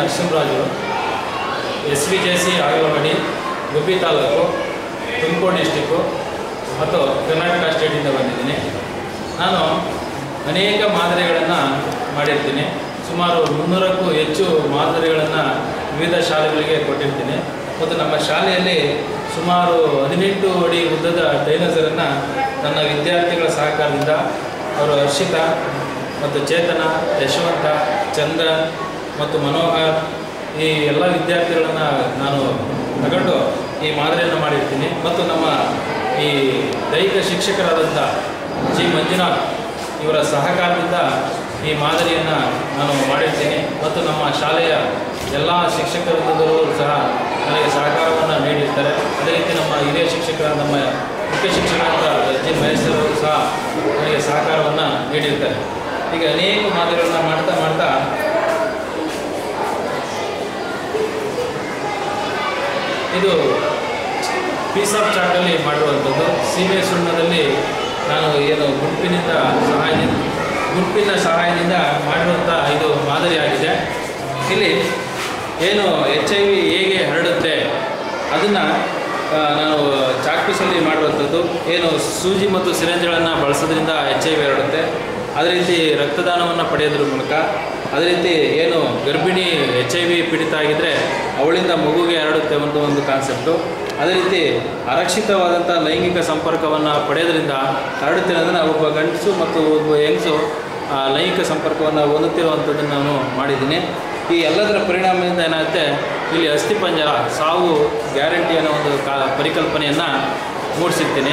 Narasimharaju S V J C Agalavadi Gubbi taluk Tumakuru district ಮತ್ತು ಕರ್ನಾಟಕ ಸ್ಟೇಟಿಂದ ಬಂದಿದ್ದೀನಿ ನಾನು ಅನೇಕ ಮಾದರಿಗಳನ್ನು ಮಾಡಿರ್ತೀನಿ ಸುಮಾರು ಮುನ್ನೂರಕ್ಕೂ ಹೆಚ್ಚು ಮಾದರಿಗಳನ್ನು ವಿವಿಧ ಶಾಲೆಗಳಿಗೆ ಕೊಟ್ಟಿರ್ತೀನಿ ಮತ್ತು ನಮ್ಮ ಶಾಲೆಯಲ್ಲಿ ಸುಮಾರು ಹದಿನೆಂಟು ಅಡಿ ಉದ್ದದ ಡೈನೋಸರನ್ನು ನನ್ನ ವಿದ್ಯಾರ್ಥಿಗಳ ಸಹಕಾರದಿಂದ ಅವರು ಹರ್ಷಿತಾ ಮತ್ತು ಚೇತನ ಯಶವಂತ ಚಂದ್ರನ್ ಮತ್ತು ಮನೋಹರ್ ಈ ಎಲ್ಲ ವಿದ್ಯಾರ್ಥಿಗಳನ್ನು ನಾನು ತಗೊಂಡು ಈ ಮಾದರಿಯನ್ನು ಮಾಡಿರ್ತೀನಿ ಮತ್ತು ನಮ್ಮ ಈ ದೈಹಿಕ ಶಿಕ್ಷಕರಾದಂಥ ಜಿ ಮಂಜುನಾಥ್ ಇವರ ಸಹಕಾರದಿಂದ ಈ ಮಾದರಿಯನ್ನು ನಾನು ಮಾಡಿರ್ತೀನಿ ಮತ್ತು ನಮ್ಮ ಶಾಲೆಯ ಎಲ್ಲ ಶಿಕ್ಷಕರಿಂದಲೂ ಸಹ ನನಗೆ ಸಹಕಾರವನ್ನು ನೀಡಿರ್ತಾರೆ ಅದೇ ರೀತಿ ನಮ್ಮ ಹಿರಿಯ ಶಿಕ್ಷಕರ ನಮ್ಮ ಮುಖ್ಯ ಶಿಕ್ಷಕರಾದ ಜಿ ಮಹೇಶ್ ಸರ್ ಅವರು ಸಹ ನನಗೆ ಸಹಕಾರವನ್ನು ನೀಡಿರ್ತಾರೆ ಹೀಗೆ ಅನೇಕ ಮಾದರಿಗಳನ್ನು ಮಾಡ್ತಾ ಮಾಡ್ತಾ ಇದು ಪೀಸ್ ಆಫ್ ಚಾರ್ಟಲ್ಲಿ ಮಾಡಿರುವಂಥದ್ದು ಸೀಮೆ ಸುಣ್ಣದಲ್ಲಿ ನಾನು ಏನು ಗುಂಪಿನಿಂದ ಸಹಾಯದಿಂದ ಗುಂಪಿನ ಸಹಾಯದಿಂದ ಮಾಡಿರುವಂಥ ಇದು ಮಾದರಿಯಾಗಿದೆ ಇಲ್ಲಿ ಏನು ಎಚ್ ಐ ವಿ ಹೇಗೆ ಹರಡುತ್ತೆ ಅದನ್ನು ನಾನು ಚಾಕ್ ಪೀಸಲ್ಲಿ ಮಾಡುವಂಥದ್ದು ಏನು ಸೂಜಿ ಮತ್ತು ಸಿರಂಜ್ಗಳನ್ನು ಬಳಸೋದ್ರಿಂದ ಎಚ್ ಐ ವಿ ಹರಡುತ್ತೆ ಅದೇ ರೀತಿ ರಕ್ತದಾನವನ್ನು ಪಡೆಯೋದ್ರ ಮೂಲಕ ಅದೇ ರೀತಿ ಏನು ಗರ್ಭಿಣಿ ಎಚ್ ಐ ವಿ ಪೀಡಿತ ಆಗಿದ್ದರೆ ಅವಳಿಂದ ಮಗುಗೆ ಹರಡುತ್ತೆ ಒಂದು ಒಂದು ಕಾನ್ಸೆಪ್ಟು ಅದೇ ರೀತಿ ಅರಕ್ಷಿತವಾದಂಥ ಲೈಂಗಿಕ ಸಂಪರ್ಕವನ್ನು ಪಡೆಯೋದ್ರಿಂದ ಹರಡುತ್ತೆ ಅನ್ನೋದನ್ನು ಒಬ್ಬ ಗಂಡಸು ಮತ್ತು ಒಬ್ಬ ಹೆಂಗಸು ಆ ಲೈಂಗಿಕ ಸಂಪರ್ಕವನ್ನು ಹೊಂದುತ್ತಿರುವಂಥದ್ದನ್ನು ನಾನು ಮಾಡಿದ್ದೀನಿ ಈ ಎಲ್ಲದರ ಪರಿಣಾಮದಿಂದ ಏನಾಗುತ್ತೆ ಇಲ್ಲಿ ಅಸ್ಥಿಪಂಜರ ಸಾವು ಗ್ಯಾರಂಟಿ ಅನ್ನೋ ಒಂದು ಕಾ ಪರಿಕಲ್ಪನೆಯನ್ನು ಮೂಡಿಸಿರ್ತೀನಿ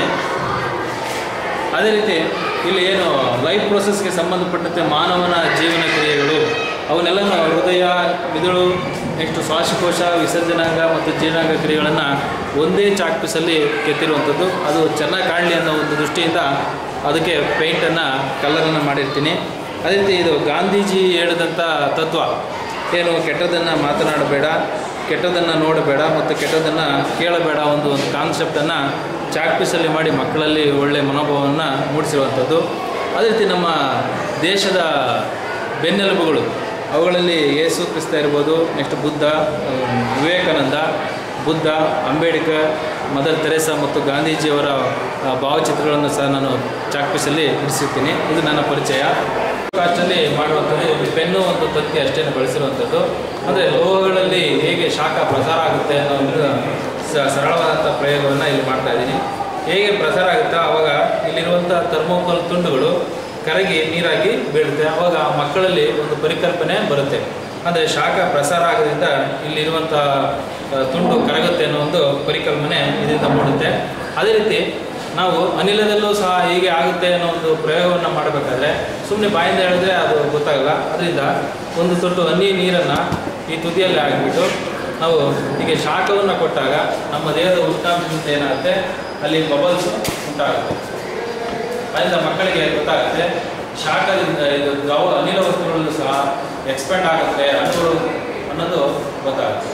ಅದೇ ರೀತಿ ಇಲ್ಲಿ ಏನು ಲೈಫ್ ಪ್ರೋಸೆಸ್ಗೆ ಸಂಬಂಧಪಟ್ಟಂತೆ ಮಾನವನ ಜೀವನ ಕ್ರಿಯೆಗಳು ಅವನ್ನೆಲ್ಲನೂ ಹೃದಯ ಮಿದುಳು ನೆಕ್ಸ್ಟ್ ಶ್ವಾಸಕೋಶ ವಿಸರ್ಜನಾಂಗ ಮತ್ತು ಜೀರ್ಣಾಂಗ ಕ್ರಿಯೆಗಳನ್ನು ಒಂದೇ ಚಾಕ್ ಪೀಸಲ್ಲಿ ಕೆತ್ತಿರುವಂಥದ್ದು ಅದು ಚೆನ್ನಾಗಿ ಕಾಣಲಿ ಅನ್ನೋ ಒಂದು ದೃಷ್ಟಿಯಿಂದ ಅದಕ್ಕೆ ಪೇಂಟನ್ನು ಕಲರನ್ನು ಮಾಡಿರ್ತೀನಿ ಅದೇ ರೀತಿ ಇದು ಗಾಂಧೀಜಿ ಹೇಳಿದಂಥ ತತ್ವ ಏನು ಕೆಟ್ಟದ್ದನ್ನು ಮಾತನಾಡಬೇಡ ಕೆಟ್ಟದ್ದನ್ನು ನೋಡಬೇಡ ಮತ್ತು ಕೆಟ್ಟದ್ದನ್ನು ಕೇಳಬೇಡ ಒಂದು ಒಂದು ಕಾನ್ಸೆಪ್ಟನ್ನು ಚಾಕ್ ಪೀಸಲ್ಲಿ ಮಾಡಿ ಮಕ್ಕಳಲ್ಲಿ ಒಳ್ಳೆಯ ಮನೋಭಾವವನ್ನು ಮೂಡಿಸಿರುವಂಥದ್ದು ಅದೇ ರೀತಿ ನಮ್ಮ ದೇಶದ ಬೆನ್ನೆಲುಬುಗಳು ಅವುಗಳಲ್ಲಿ ಯೇಸು ಕ್ರಿಸ್ತ ಇರ್ಬೋದು ನೆಕ್ಸ್ಟ್ ಬುದ್ಧ ಅಹ್, ವಿವೇಕಾನಂದ ಬುದ್ಧ ಅಂಬೇಡ್ಕರ್ ಮದರ್ ತೆರೇಸಾ ಮತ್ತು ಗಾಂಧೀಜಿಯವರ ಆ, ಭಾವಚಿತ್ರಗಳನ್ನು ಸಹ ನಾನು ಚಾಕ್ ಪೀಸಲ್ಲಿ ಇಡಿಸಿರ್ತೀನಿ ಇದು ನನ್ನ ಪರಿಚಯ ಕಾಸ್ಟಲ್ಲಿ ಮಾಡುವಂಥದ್ದು ಒಂದು ಪೆನ್ನು ಒಂದು ತತ್ತಿ ಅಷ್ಟೇ ಬಳಸಿರುವಂಥದ್ದು ಅಂದರೆ ಲೋಹಗಳಲ್ಲಿ ಹೇಗೆ ಶಾಖ ಪ್ರಸಾರ ಆಗುತ್ತೆ ಅನ್ನೋ ಒಂದು ಸ- ಸರಳವಾದಂಥ ಪ್ರಯೋಗವನ್ನು ಇಲ್ಲಿ ಮಾಡ್ತಾ ಇದ್ದೀನಿ ಹೇಗೆ ಪ್ರಸಾರ ಆಗುತ್ತೋ ಆವಾಗ ಇಲ್ಲಿರುವಂಥ ಥರ್ಮೋಕೋಲ್ ತುಂಡುಗಳು ಕರಗಿ ನೀರಾಗಿ ಬೀಳುತ್ತೆ ಆವಾಗ ಆ ಮಕ್ಕಳಲ್ಲಿ ಒಂದು ಪರಿಕಲ್ಪನೆ ಬರುತ್ತೆ ಅಂದರೆ ಶಾಖ ಪ್ರಸಾರ ಆಗೋದ್ರಿಂದ ಇಲ್ಲಿರುವಂಥ ಆ, ತುಂಡು ಕರಗುತ್ತೆ ಅನ್ನೋ ಒಂದು ಪರಿಕಲ್ಪನೆ ಇದರಿಂದ ಮೂಡುತ್ತೆ ಅದೇ ರೀತಿ ನಾವು ಅನಿಲದಲ್ಲೂ ಸಹ ಹೀಗೆ ಆಗುತ್ತೆ ಅನ್ನೋ ಒಂದು ಪ್ರಯೋಗವನ್ನು ಮಾಡಬೇಕಾದ್ರೆ ಸುಮ್ಮನೆ ಬಾಯಿಂದ ಹೇಳಿದ್ರೆ ಅದು ಗೊತ್ತಾಗಲ್ಲ ಅದರಿಂದ ಒಂದು ತೊಟ್ಟು ಹನಿ ನೀರನ್ನು ಈ ತುದಿಯಲ್ಲಿ ಹಾಕಿಬಿಟ್ಟು ನಾವು ಹೀಗೆ ಶಾಖವನ್ನು ಕೊಟ್ಟಾಗ ನಮ್ಮ ದೇಹದ ಉಷ್ಣಾಂಶದಿಂದ ಏನಾಗುತ್ತೆ ಅಲ್ಲಿ ಬಬಲ್ಸ್ ಉಂಟಾಗುತ್ತೆ ಅದರಿಂದ ಮಕ್ಕಳಿಗೆ ಗೊತ್ತಾಗುತ್ತೆ ಶಾಖದಿಂದ ಇದು ದ್ರವ ಅನಿಲ ವಸ್ತುಗಳಲ್ಲೂ ಸಹ ಎಕ್ಸ್ಪೆಂಡ್ ಆಗುತ್ತೆ ಅಣುಗಳು ಅನ್ನೋದು ಗೊತ್ತಾಗುತ್ತೆ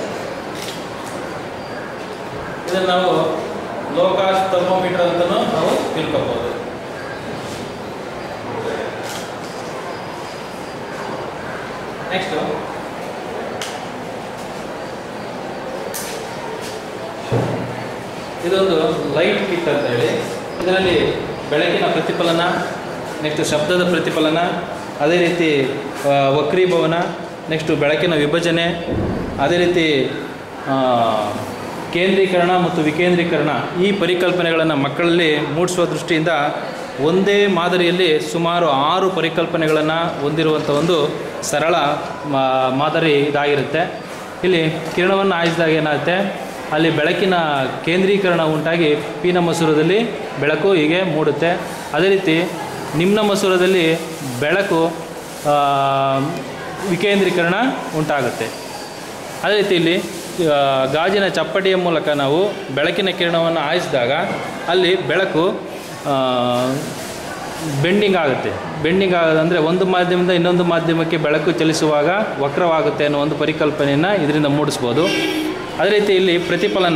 ಇದನ್ನು ನಾವು ಲೋ ಕಾಸ್ಟ್ ಥರ್ಮೋಮೀಟರ್ ಅಂತಲೂ ನಾವು ತಿಳ್ಕೊಬೋದು ನೆಕ್ಸ್ಟು ಇದೊಂದು ಲೈಟ್ ಕಿಟ್ ಅಂತ ಹೇಳಿ ಇದರಲ್ಲಿ ಬೆಳಕಿನ ಪ್ರತಿಫಲನ ನೆಕ್ಸ್ಟ್ ಶಬ್ದದ ಪ್ರತಿಫಲನ ಅದೇ ರೀತಿ ಆ, ವಕ್ರೀಭವನ ನೆಕ್ಸ್ಟು ಬೆಳಕಿನ ವಿಭಜನೆ ಅದೇ ರೀತಿ ಆ, ಕೇಂದ್ರೀಕರಣ ಮತ್ತು ವಿಕೇಂದ್ರೀಕರಣ ಈ ಪರಿಕಲ್ಪನೆಗಳನ್ನು ಮಕ್ಕಳಲ್ಲಿ ಮೂಡಿಸುವ ದೃಷ್ಟಿಯಿಂದ ಒಂದೇ ಮಾದರಿಯಲ್ಲಿ ಸುಮಾರು ಆರು ಪರಿಕಲ್ಪನೆಗಳನ್ನು ಹೊಂದಿರುವಂಥ ಒಂದು ಸರಳ ಮಾ- ಮಾದರಿ ಇದಾಗಿರುತ್ತೆ ಇಲ್ಲಿ ಕಿರಣವನ್ನು ಆಯಿಸಿದಾಗ ಏನಾಗುತ್ತೆ ಅಲ್ಲಿ ಬೆಳಕಿನ ಕೇಂದ್ರೀಕರಣ ಉಂಟಾಗಿ ಪೀನ ಮಸೂರದಲ್ಲಿ ಬೆಳಕು ಹೀಗೆ ಮೂಡುತ್ತೆ ಅದೇ ರೀತಿ ನಿಮ್ನ ಮಸೂರದಲ್ಲಿ ಬೆಳಕು ಆ, ವಿಕೇಂದ್ರೀಕರಣ ಉಂಟಾಗುತ್ತೆ ಅದೇ ರೀತಿ ಇಲ್ಲಿ ಆ, ಗಾಜಿನ ಚಪ್ಪಟಿಯ ಮೂಲಕ ನಾವು ಬೆಳಕಿನ ಕಿರಣವನ್ನು ಆಯಿಸಿದಾಗ ಅಲ್ಲಿ ಬೆಳಕು ಬೆಂಡಿಂಗ್ ಆಗುತ್ತೆ ಬೆಂಡಿಂಗ್ ಆಗೋದಂದರೆ ಒಂದು ಮಾಧ್ಯಮದಿಂದ ಇನ್ನೊಂದು ಮಾಧ್ಯಮಕ್ಕೆ ಬೆಳಕು ಚಲಿಸುವಾಗ ವಕ್ರವಾಗುತ್ತೆ ಅನ್ನೋ ಒಂದು ಪರಿಕಲ್ಪನೆಯನ್ನು ಇದರಿಂದ ಮೂಡಿಸ್ಬೋದು ಅದೇ ರೀತಿ ಇಲ್ಲಿ ಪ್ರತಿಫಲನ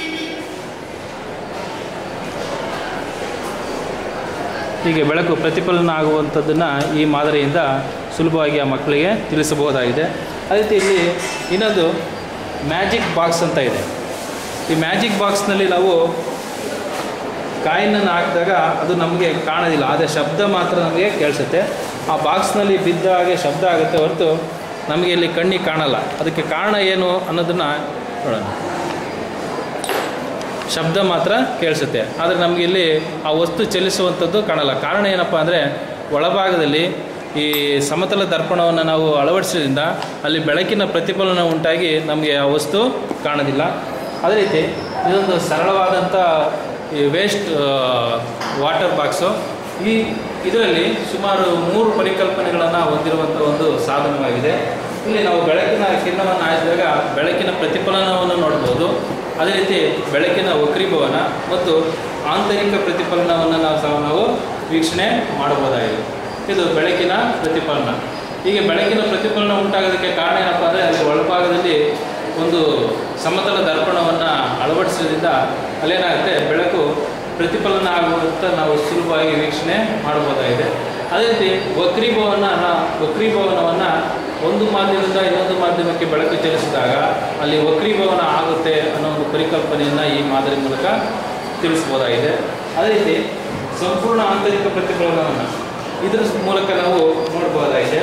ಹೀಗೆ ಬೆಳಕು ಪ್ರತಿಫಲನ ಆಗುವಂಥದ್ದನ್ನು ಈ ಮಾದರಿಯಿಂದ ಸುಲಭವಾಗಿ ಆ ಮಕ್ಕಳಿಗೆ ತಿಳಿಸಬಹುದಾಗಿದೆ ಅದೇ ರೀತಿ ಇಲ್ಲಿ ಇನ್ನೊಂದು ಮ್ಯಾಜಿಕ್ ಬಾಕ್ಸ್ ಅಂತ ಇದೆ ಈ ಮ್ಯಾಜಿಕ್ ಬಾಕ್ಸ್ನಲ್ಲಿ ನಾವು ಕಾಯಿನನ್ನು ಹಾಕಿದಾಗ ಅದು ನಮಗೆ ಕಾಣೋದಿಲ್ಲ ಆದರೆ ಶಬ್ದ ಮಾತ್ರ ನಮಗೆ ಕೇಳಿಸುತ್ತೆ ಆ ಬಾಕ್ಸ್ನಲ್ಲಿ ಬಿದ್ದ ಹಾಗೆ ಶಬ್ದ ಆಗುತ್ತೆ ಹೊರತು ನಮಗೆ ಇಲ್ಲಿ ಕಣ್ಣಿಗೆ ಕಾಣಲ್ಲ ಅದಕ್ಕೆ ಕಾರಣ ಏನು ಅನ್ನೋದನ್ನು ನೋಡೋಣ ಶಬ್ದ ಮಾತ್ರ ಕೇಳಿಸುತ್ತೆ ಆದರೆ ನಮಗೆ ಇಲ್ಲಿ ಆ ವಸ್ತು ಚಲಿಸುವಂಥದ್ದು ಕಾಣಲ್ಲ ಕಾರಣ ಏನಪ್ಪ ಅಂದರೆ ಒಳಭಾಗದಲ್ಲಿ ಈ ಸಮತಲ ದರ್ಪಣವನ್ನು ನಾವು ಅಳವಡಿಸೋದ್ರಿಂದ ಅಲ್ಲಿ ಬೆಳಕಿನ ಪ್ರತಿಫಲನ ಉಂಟಾಗಿ ನಮಗೆ ಆ ವಸ್ತು ಕಾಣೋದಿಲ್ಲ ಅದೇ ರೀತಿ ಇದೊಂದು ಸರಳವಾದಂಥ ಈ ವೇಸ್ಟ್ ವಾಟರ್ ಬಾಕ್ಸು ಈ ಇದರಲ್ಲಿ ಸುಮಾರು ಮೂರು ಪರಿಕಲ್ಪನೆಗಳನ್ನು ಹೊಂದಿರುವಂಥ ಒಂದು ಸಾಧನವಾಗಿದೆ ಇಲ್ಲಿ ನಾವು ಬೆಳಕಿನ ಕಿರಣವನ್ನು ಹಾಯಿಸಿದಾಗ ಬೆಳಕಿನ ಪ್ರತಿಫಲನವನ್ನು ನೋಡ್ಬೋದು ಅದೇ ರೀತಿ ಬೆಳಕಿನ ವಕ್ರೀಭವನ ಮತ್ತು ಆಂತರಿಕ ಪ್ರತಿಫಲನವನ್ನು ನಾವು ಸಹ ನಾವು ವೀಕ್ಷಣೆ ಮಾಡಬಹುದಾಗಿದೆ ಇದು ಬೆಳಕಿನ ಪ್ರತಿಫಲನ ಹೀಗೆ ಬೆಳಕಿನ ಪ್ರತಿಫಲನ ಉಂಟಾಗೋದಕ್ಕೆ ಕಾರಣ ಏನಪ್ಪ ಅಂದರೆ ಅಲ್ಲಿ ಒಳಭಾಗದಲ್ಲಿ ಒಂದು ಸಮತಲ ದರ್ಪಣವನ್ನು ಅಳವಡಿಸೋದ್ರಿಂದ ಅಲ್ಲೇನಾಗುತ್ತೆ ಬೆಳಕು ಪ್ರತಿಫಲನ ಆಗುವಂತ ನಾವು ಸುಲಭವಾಗಿ ವೀಕ್ಷಣೆ ಮಾಡಬಹುದಾಗಿದೆ ಅದೇ ರೀತಿ ವಕ್ರೀಭವನ ವಕ್ರೀಭವನವನ್ನು ಒಂದು ಮಾಧ್ಯಮದಿಂದ ಇನ್ನೊಂದು ಮಾಧ್ಯಮಕ್ಕೆ ಬೆಳಕು ಚಲಿಸಿದಾಗ ಅಲ್ಲಿ ವಕ್ರೀಭವನ ಆಗುತ್ತೆ ಅನ್ನೋ ಒಂದು ಪರಿಕಲ್ಪನೆಯನ್ನು ಈ ಮಾದರಿ ಮೂಲಕ ತಿಳಿಸ್ಬೋದಾಗಿದೆ ಅದೇ ರೀತಿ ಸಂಪೂರ್ಣ ಆಂತರಿಕ ಪ್ರತಿಫಲನವನ್ನು ಇದರ ಮೂಲಕ ನಾವು ನೋಡಬಹುದಾಗಿದೆ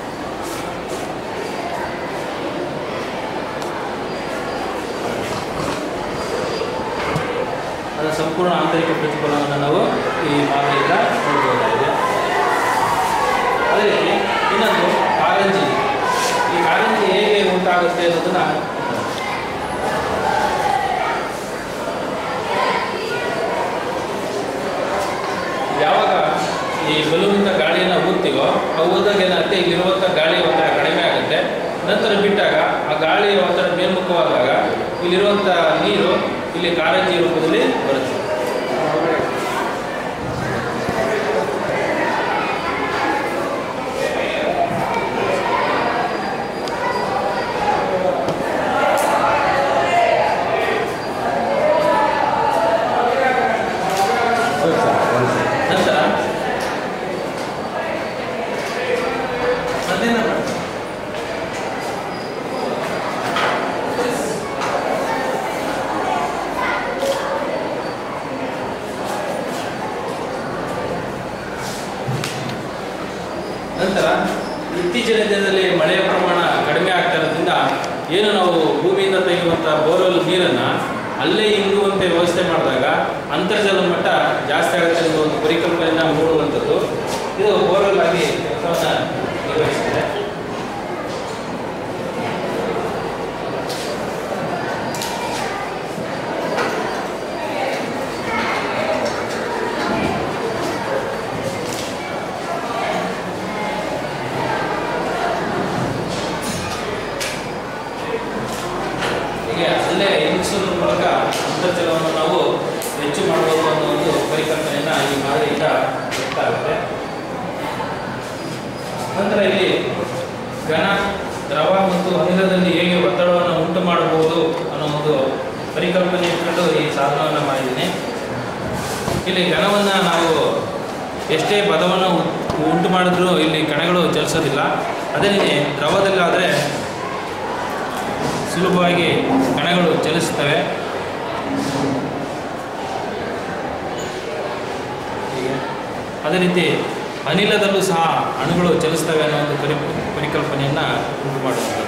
ಅದರ ಸಂಪೂರ್ಣ ಆಂತರಿಕ ಪ್ರತಿಫಲನವನ್ನು ನಾವು ಈ ಮಾದರಿಯಿಂದ ನೋಡಬಹುದಾಗಿದೆ ಅದೇ ರೀತಿ ಇನ್ನೊಂದು ಕಾರಂಜಿ ಈ ಕಾರಂಜಿ ಹೇಗೆ ಉಂಟಾಗುತ್ತೆ ಅನ್ನೋದನ್ನ ಯಾವಾಗ ಈ ಬಲೂನಿಂದ ಗಾಳಿಯನ್ನು ಊದ್ತೀವೋ ಆ ಊದಾಗ ಏನಾಗುತ್ತೆ ಇಲ್ಲಿರುವಂಥ ಗಾಳಿ ಒತ್ತಡ ಕಡಿಮೆ ಆಗುತ್ತೆ ನಂತರ ಬಿಟ್ಟಾಗ ಆ ಗಾಳಿ ಒತ್ತಡ ಮೇಲ್ಮುಖವಾದಾಗ ಇಲ್ಲಿರುವಂಥ ನೀರು ಇಲ್ಲಿ ಕಾರಂಜಿ ರೂಪದಲ್ಲಿ ಬರುತ್ತೆ ನಂತರ ಮತ್ತೇನ ನಂತರ ಇತ್ತೀಚಿನ ದಿನದಲ್ಲಿ ಮಳೆಯ ಪ್ರಮಾಣ ಕಡಿಮೆ ಆಗ್ತಾ ಇರೋದ್ರಿಂದ ಏನು ನಾವು ಭೂಮಿಯಿಂದ ತೆಗೆಯುವಂಥ ಬೋರ್ವೆಲ್ ನೀರನ್ನು ಅಲ್ಲೇ ಇಂಗುವಂತೆ ವ್ಯವಸ್ಥೆ ಮಾಡಿದಾಗ ಅಂತರ್ಜಲ ಮಟ್ಟ ಜಾಸ್ತಿ ಆಗುತ್ತೆ ಅನ್ನೋ ಒಂದು ಪರಿಕಲ್ಪನೆಯನ್ನು ಮೂಡುವಂಥದ್ದು ಇದು ಬೋರ್ವೆಲ್ ಆಗಿ ಕೆಲಸವನ್ನು ನಿರ್ವಹಿಸಿದೆ ಹೀಗೆ ಅಲ್ಲೇ ಇಂಗಿಸೋದ್ರ ಮೂಲಕ ಅಂತರ್ಜಲವನ್ನು ನಾವು ಹೆಚ್ಚು ಮಾಡಬಹುದು ಅನ್ನೋ ಒಂದು ಪರಿಕಲ್ಪನೆಯನ್ನು ಈ ಮಾದರಿಯಿಂದ ಗೊತ್ತಾಗುತ್ತೆ ನಂತರ ಇಲ್ಲಿ ಘನ ದ್ರವ ಮತ್ತು ಅನಿಲದಲ್ಲಿ ಹೇಗೆ ಒತ್ತಡವನ್ನು ಉಂಟು ಮಾಡಬಹುದು ಅನ್ನೋ ಒಂದು ಪರಿಕಲ್ಪನೆ ಇಟ್ಕೊಂಡು ಈ ಸಾಧನವನ್ನು ಮಾಡಿದ್ದೀನಿ ಇಲ್ಲಿ ಘನವನ್ನು ನಾವು ಎಷ್ಟೇ ಪದವನ್ನು ಉಂಟು ಮಾಡಿದ್ರೂ ಇಲ್ಲಿ ಕಣಗಳು ಚಲಿಸೋದಿಲ್ಲ ಅದೇ ರೀತಿ ದ್ರವದಲ್ಲಾದರೆ ಸುಲಭವಾಗಿ ಕಣಗಳು ಚಲಿಸ್ತವೆ ಹೀಗೆ. ಅದೇ ರೀತಿ ಅನಿಲದಲ್ಲೂ ಸಹ ಅಣುಗಳು ಚಲಿಸ್ತವೆ ಅನ್ನೋ ಒಂದು ಪರಿ ಪರಿಕಲ್ಪನೆಯನ್ನು ಉಂಟು ಮಾಡುವಂಥದ್ದು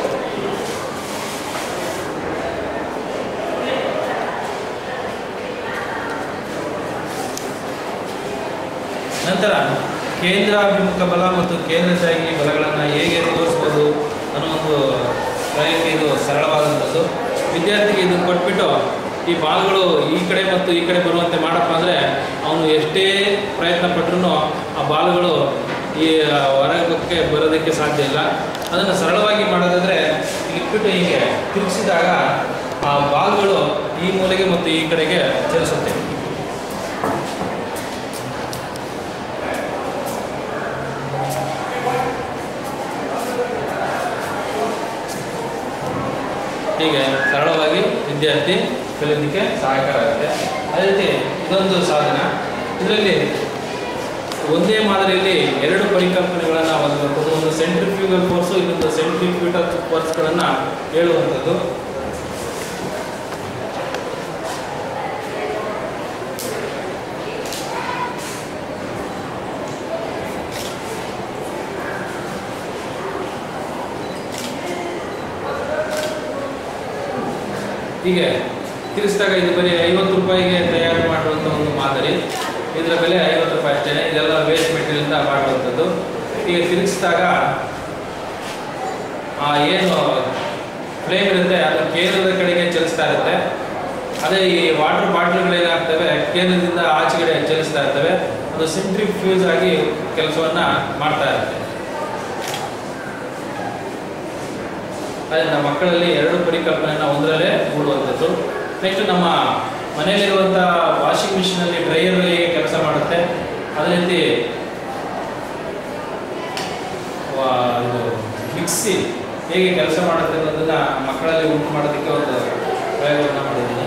ನಂತರ ಕೇಂದ್ರಾಭಿಮುಖ ಬಲ ಮತ್ತು ಕೇಂದ್ರಶಾಹಿ ಬಲಗಳನ್ನು ಹೇಗೆ ತೋರಿಸ್ಬೋದು ಅನ್ನೋ ಒಂದು ಪ್ರಯೋಗಕ್ಕೆ ಇದು ಸರಳವಾದಂಥದ್ದು ವಿದ್ಯಾರ್ಥಿಗೆ ಇದು ಕೊಟ್ಬಿಟ್ಟು ಈ ಬಾಲ್ಗಳು ಈ ಕಡೆ ಮತ್ತು ಈ ಕಡೆ ಬರುವಂತೆ ಮಾಡಪ್ಪ ಅಂದರೆ ಅವನು ಎಷ್ಟೇ ಪ್ರಯತ್ನ ಪಟ್ಟರೂ ಆ ಬಾಲ್ಗಳು ಈ ಹೊರಗಕ್ಕೆ ಬರೋದಕ್ಕೆ ಸಾಧ್ಯ ಇಲ್ಲ ಅದನ್ನು ಸರಳವಾಗಿ ಮಾಡೋದಾದರೆ ಇಟ್ಬಿಟ್ಟು ಹೀಗೆ ತಿರುಗಿಸಿದಾಗ ಆ ಬಾಲ್ಗಳು ಈ ಮೂಲೆಗೆ ಮತ್ತು ಈ ಕಡೆಗೆ ಚಲಿಸುತ್ತೆ ಹೀಗೆ ಸರಳವಾಗಿ ವಿದ್ಯಾರ್ಥಿ ಕಲಿಯೋದಕ್ಕೆ ಸಹಾಯಕರ ಆಗುತ್ತೆ ಅದೇ ರೀತಿ ಇದೊಂದು ಸಾಧನ ಇದರಲ್ಲಿ ಒಂದೇ ಮಾದರಿಯಲ್ಲಿ ಎರಡು ಪರಿಕಲ್ಪನೆಗಳನ್ನು ಹೊಂದಿರುವಂಥದ್ದು ಒಂದು ಸೆಂಟ್ರಿಫ್ಯೂಗಲ್ ಫೋರ್ಸು ಇನ್ನೊಂದು ಸೆಂಟ್ರಿಫ್ಯೂಟಲ್ ಫೋರ್ಸ್ಗಳನ್ನು ಹೇಳುವಂಥದ್ದು ಹೀಗೆ ತಿರ್ಸಿದಾಗ ಇದು ಬರೀ ಐವತ್ತು ರೂಪಾಯಿಗೆ ತಯಾರು ಮಾಡುವಂಥ ಒಂದು ಮಾದರಿ ಇದರ ಬೆಲೆ ಐವತ್ತು ರೂಪಾಯಿ ಅಷ್ಟೇ ಇದೆಲ್ಲ ವೇಸ್ಟ್ ಮೆಟೀರಿಯಲ್ನಿಂದ ಮಾಡುವಂಥದ್ದು ಹೀಗೆ ತಿರುಗಿಸಿದಾಗ ಆ ಏನು ಫ್ಲೇಮ್ ಇರುತ್ತೆ ಅದು ಕೇಂದ್ರದ ಕಡೆಗೆ ಚಲಿಸ್ತಾ ಇರುತ್ತೆ ಅದೇ ಈ ವಾಟರ್ ಬಾಟ್ಲ್ಗಳೇನಾಗ್ತವೆ ಕೇಂದ್ರದಿಂದ ಆಚೆಗಡೆ ಚಲಿಸ್ತಾ ಇರ್ತವೆ ಅದು ಸಿಂಟ್ರಿಫ್ಯೂಸ್ ಆಗಿ ಕೆಲಸವನ್ನ ಮಾಡ್ತಾ ಇರುತ್ತೆ ಅದರಿಂದ ಮಕ್ಕಳಲ್ಲಿ ಎರಡು ಪರಿಕಲ್ಪನೆಯನ್ನು ಒಂದರಲ್ಲೇ ಮೂಡುವಂಥದ್ದು ನೆಕ್ಸ್ಟ್ ನಮ್ಮ ಮನೆಯಲ್ಲಿರುವಂಥ ವಾಷಿಂಗ್ ಮಿಷಿನಲ್ಲಿ ಡ್ರೈಯರ್ ಹೇಗೆ ಕೆಲಸ ಮಾಡುತ್ತೆ ಅದೇ ರೀತಿ ವಾ- ಇದು ಮಿಕ್ಸಿ ಹೇಗೆ ಕೆಲಸ ಮಾಡುತ್ತೆ ಅನ್ನೋದನ್ನ ಮಕ್ಕಳಲ್ಲಿ ಉಂಟು ಮಾಡೋದಕ್ಕೆ ಒಂದು ಪ್ರಯೋಗವನ್ನು ಮಾಡಿದ್ದೀನಿ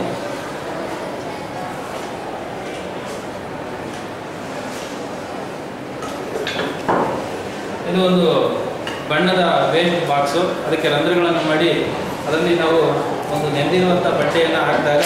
ಇದು ಒಂದು ಬಣ್ಣದ ವೇಸ್ಟ್ ಬಾಕ್ಸು ಅದಕ್ಕೆ ರಂಧ್ರಗಳನ್ನು ಮಾಡಿ ಅದರಲ್ಲಿ ನಾವು ಒಂದು ನೆಂದಿರುವಂಥ ಬಟ್ಟೆಯನ್ನು ಹಾಕಿದಾಗ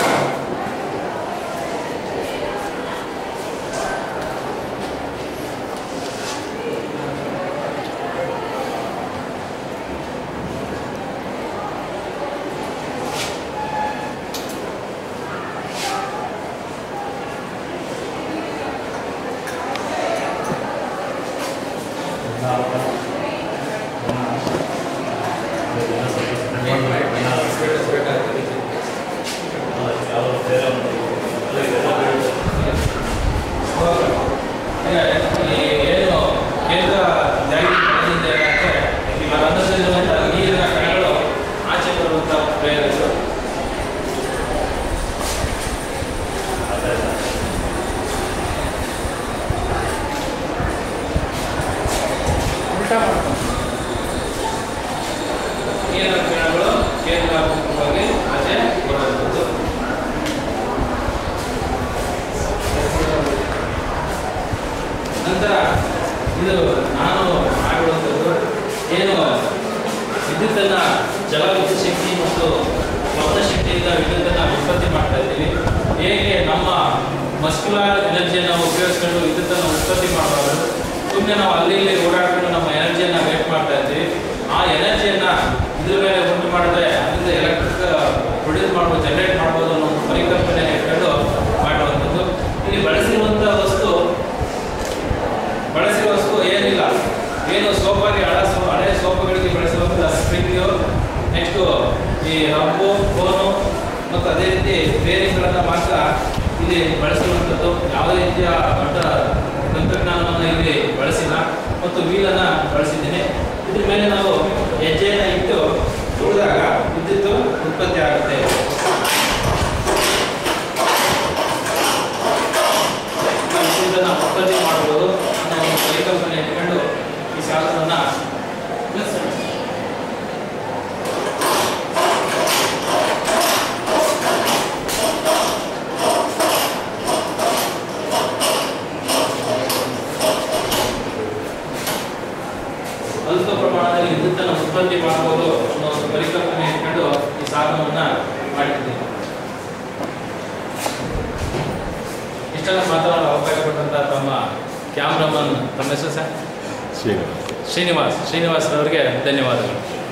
ಈ ಏನು ಕೇಂದ್ರ ಜಾರಿ ಮಾಡಿದೆ ಅಂದರೆ ಆ ರಂಧ್ರದಲ್ಲಿರುವಂಥ ನೀರಿನ ಕಣಗಳು ಆಚೆ ಬರುವಂಥ ಪ್ರಯೋಗಗಳು ಉಲ್ಟಾ ಮಾಡ್ಕೊಂಡು ನೀರಿನ ಕಿರಣಗಳು ಕೇಂದ್ರ ಮುಖವಾಗಿ ಆಚೆ ಬರುವಂಥದ್ದು ನಂತರ ಇದು ನಾನು ಮಾಡುವಂಥದ್ದು ಏನು ವಿದ್ಯುತ್ತನ್ನು ಜಲ ವಿದ್ಯುತ್ ಶಕ್ತಿ ಮತ್ತು ಪವನ ಶಕ್ತಿಯಿಂದ ವಿದ್ಯುತ್ತನ್ನು ಉತ್ಪತ್ತಿ ಮಾಡ್ತಾ ಇದ್ದೀವಿ ಹೇಗೆ ನಮ್ಮ ಮಸ್ಕ್ಯುಲರ್ ಎನರ್ಜಿಯನ್ನು ಉಪಯೋಗಿಸ್ಕೊಂಡು ವಿದ್ಯುತ್ತನ್ನು ಉತ್ಪತ್ತಿ ಮಾಡಬಾರ್ದು ಸುಮ್ಮನೆ ನಾವು ಅಲ್ಲಿ ಇಲ್ಲಿ ಓಡಾಡ್ಕೊಂಡು ನಮ್ಮ ಎನರ್ಜಿಯನ್ನು ವೇಟ್ ಮಾಡ್ತಾ ಇರ್ತೀವಿ ಆ ಎನರ್ಜಿಯನ್ನು ಇದ್ರ ಮೇಲೆ ಉಂಟು ಮಾಡಿದ್ರೆ ಅದರಿಂದ ಎಲೆಕ್ಟ್ರಿಕ್ ಪ್ರೊಡ್ಯೂಸ್ ಮಾಡ್ಬೋದು ಜನರೇಟ್ ಮಾಡ್ಬೋದು ಅನ್ನೋ ಒಂದು ಪರಿಕಲ್ಪನೆ ಇಟ್ಕೊಂಡು ಮಾಡುವಂಥದ್ದು ಇಲ್ಲಿ ಬಳಸಿರುವಂಥ ವಸ್ತು ಬಳಸಿರುವ ವಸ್ತು ಏನಿಲ್ಲ ಏನು ಸೋಪಾಗಿ ಹಳ ಸೋ ಹಳೆ ಸೋಪುಗಳಿಗೆ ಬಳಸುವಂಥ ಸ್ಪ್ರಿಂಗು ನೆಕ್ಸ್ಟು ಈ ಹಬ್ಬು ಫೋನು ಮತ್ತು ಅದೇ ರೀತಿ ಬೇರೆಗಳನ್ನು ಮಾತ್ರ ಇಲ್ಲಿ ಬಳಸಿರುವಂಥದ್ದು ಯಾವುದೇ ರೀತಿಯ ದೊಡ್ಡ ತಂತ್ರಜ್ಞಾನವನ್ನು ಇಲ್ಲಿ ಬಳಸಿಲ್ಲ ಮತ್ತು ವೀಲನ್ನು ಬಳಸಿದ್ದೀನಿ ಇದ್ರ ಮೇಲೆ ನಾವು ಹೆಜ್ಜೆಯನ್ನು ಇಟ್ಟು ತುಳಿದಾಗ ವಿದ್ಯುತ್ತು ಉತ್ಪತ್ತಿ ಆಗುತ್ತೆ ಇದನ್ನು ಉತ್ಪತ್ತಿ ಮಾಡ್ಬೋದು ಅನ್ನೋ ಒಂದು ಪರಿಕಲ್ಪನೆ ಇಟ್ಕೊಂಡು ಈ ಶಾಸ್ತ್ರವನ್ನು ಅಲ್ಪ ಪ್ರಮಾಣದಲ್ಲಿ ವಿದ್ಯುತ್ತನ್ನು ಉತ್ಪತ್ತಿ ಮಾಡ್ಬೋದು ಅನ್ನೋ ಒಂದು ಪರಿಕಲ್ಪನೆ ಇಟ್ಕೊಂಡು ಈ ಸಾಧನವನ್ನು ಮಾಡಿದ್ದೀನಿ ಇಷ್ಟೆಲ್ಲ ಮಾತನಾಡಲು ಅವಕಾಶ ಕೊಟ್ಟಂತ ತಮ್ಮ ಕ್ಯಾಮ್ರಾಮನ್ ತಮ್ಮ ಹೆಸರು ಸರ್ ಶ್ರೀನಿವಾಸ್ ಶ್ರೀನಿವಾಸ್ ಶ್ರೀನಿವಾಸ್ರವರಿಗೆ ಧನ್ಯವಾದಗಳು